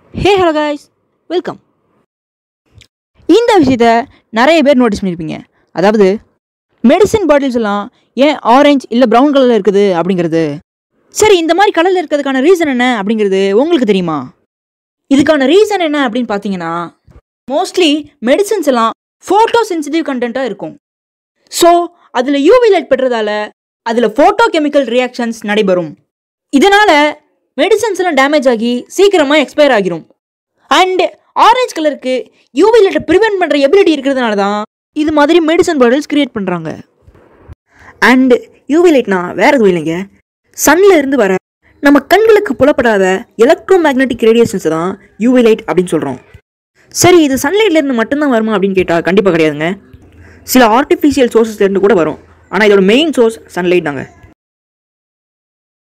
hey hello guys welcome இந்த விஷயத்த நிறைய பேர் நோட்டீஸ் பண்ணியிருப்பீங்க அதாவது மெடிசின் பாட்டில்ஸ் எல்லாம் ஏன் ஆரஞ்சு இல்லை ப்ரௌன் கலரில் இருக்குது அப்படிங்கிறது சரி இந்த மாதிரி கலரில் இருக்கிறதுக்கான ரீசன் என்ன அப்படிங்கிறது உங்களுக்கு தெரியுமா இதுக்கான ரீசன் என்ன அப்படின்னு பார்த்தீங்கன்னா மோஸ்ட்லி மெடிசின்ஸ் எல்லாம் ஃபோட்டோ சென்சிட்டிவ் கண்டென்ட்டாக இருக்கும் ஸோ அதில் யூவி லைட் பெற்றதால அதில் ஃபோட்டோ கெமிக்கல் ரியாக்ஷன்ஸ் நடைபெறும் இதனால் மெடிசன்ஸ் எல்லாம் டேமேஜ் ஆகி சீக்கிரமாக எக்ஸ்பயர் ஆகிரும் அண்ட் ஆரஞ்சு கலருக்கு யூவி லைட்டை ப்ரிவென்ட் பண்ணுற எபிலிட்டி இருக்கிறதுனால தான் இது மாதிரி மெடிசன் பாட்டில்ஸ் கிரியேட் பண்ணுறாங்க அண்ட் யூவி லைட்னா வேற எதுவும் இல்லைங்க சன்ல இருந்து வர நம்ம கண்களுக்கு புலப்படாத எலக்ட்ரோ மேக்னெட்டிக் ரேடியேஷன்ஸ் தான் யூவி லைட் அப்படின்னு சொல்கிறோம் சரி இது சன்லைட்ல இருந்து மட்டும்தான் வருமா அப்படின்னு கேட்டால் கண்டிப்பாக கிடையாதுங்க சில ஆர்டிஃபிஷியல் சோர்சஸ்லேருந்து கூட வரும் ஆனால் இதோட மெயின் சோர்ஸ் சன்லைட் தாங்க